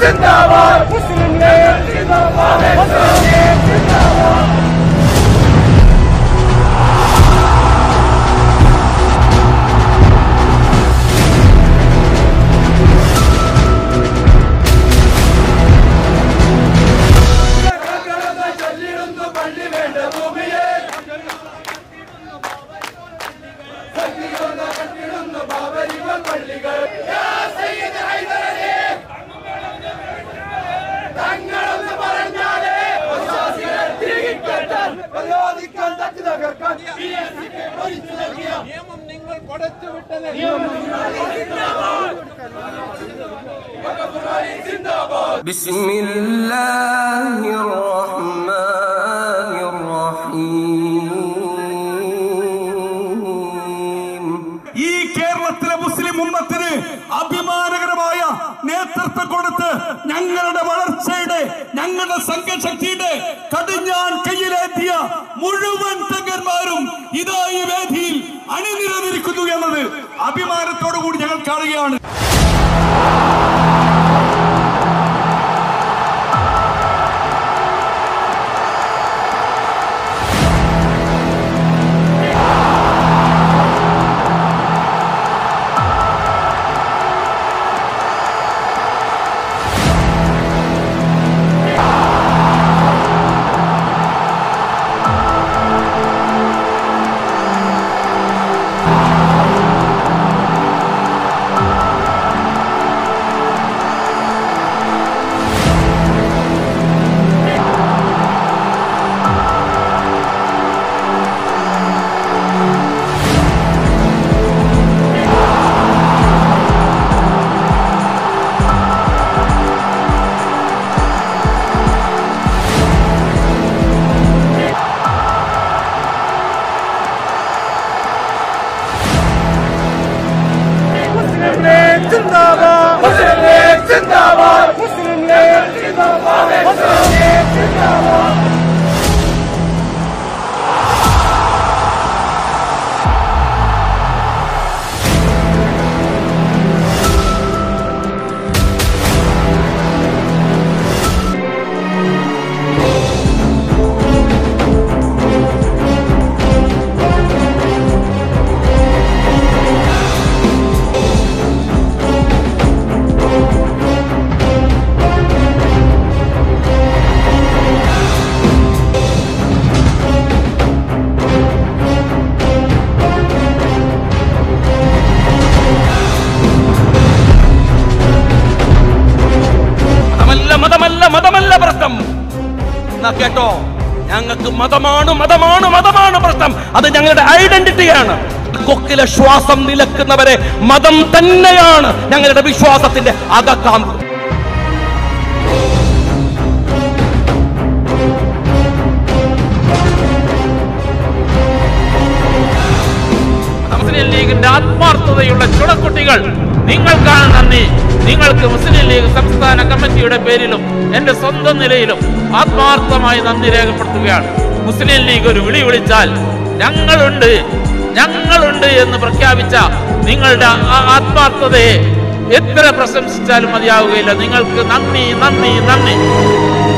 നിയമം നിങ്ങൾ പടച്ചു വിട്ടത് بسم الله الرحمن الرحيم ഈ കേരളത്തിലെ മുസ്ലിം ഉമ്മത്തിന് അഭിമാനകരമായ നേതൃത്വം കൊടുത്ത് ഞങ്ങളുടെ വളർച്ചയുടെ ഞങ്ങളുടെ സംഘശക്തിയുടെ കടിഞ്ഞാൻ കയ്യിലേറ്റിയ മുഴുവൻ തങ്കന്മാരും ഇതാ ഈ വേദിയിൽ അണിനിരന്നിരിക്കുന്നു എന്നത് അഭിമാനത്തോടു കൂടി ഞങ്ങൾ കാണുകയാണ് മതമല്ല മതമല്ല മതമല്ല പ്രശ്നം എന്നാ കേട്ടോ ഞങ്ങൾക്ക് മതമാണ് മതമാണ് മതമാണ് പ്രശ്നം അത് ഞങ്ങളുടെ ഐഡന്റിറ്റിയാണ് കൊക്കിലെ ശ്വാസം നിലക്കുന്നവരെ മതം തന്നെയാണ് ഞങ്ങളുടെ വിശ്വാസത്തിന്റെ അകക്കാമ്പ് മുസ്ലിം ലീഗിന്റെ ആത്മാർത്ഥതയുള്ള ചുടക്കുട്ടികൾ നിങ്ങൾക്കാണ് നന്ദി നിങ്ങൾക്ക് മുസ്ലിം ലീഗ് സംസ്ഥാന കമ്മിറ്റിയുടെ പേരിലും എന്റെ സ്വന്തം നിലയിലും ആത്മാർത്ഥമായി നന്ദി രേഖപ്പെടുത്തുകയാണ് മുസ്ലിം ലീഗ് ഒരു വിളി വിളിച്ചാൽ ഞങ്ങളുണ്ട് ഞങ്ങളുണ്ട് എന്ന് പ്രഖ്യാപിച്ച നിങ്ങളുടെ ആ ആത്മാർത്ഥതയെ എത്ര പ്രശംസിച്ചാലും മതിയാവുകയില്ല നിങ്ങൾക്ക് നന്ദി നന്ദി നന്ദി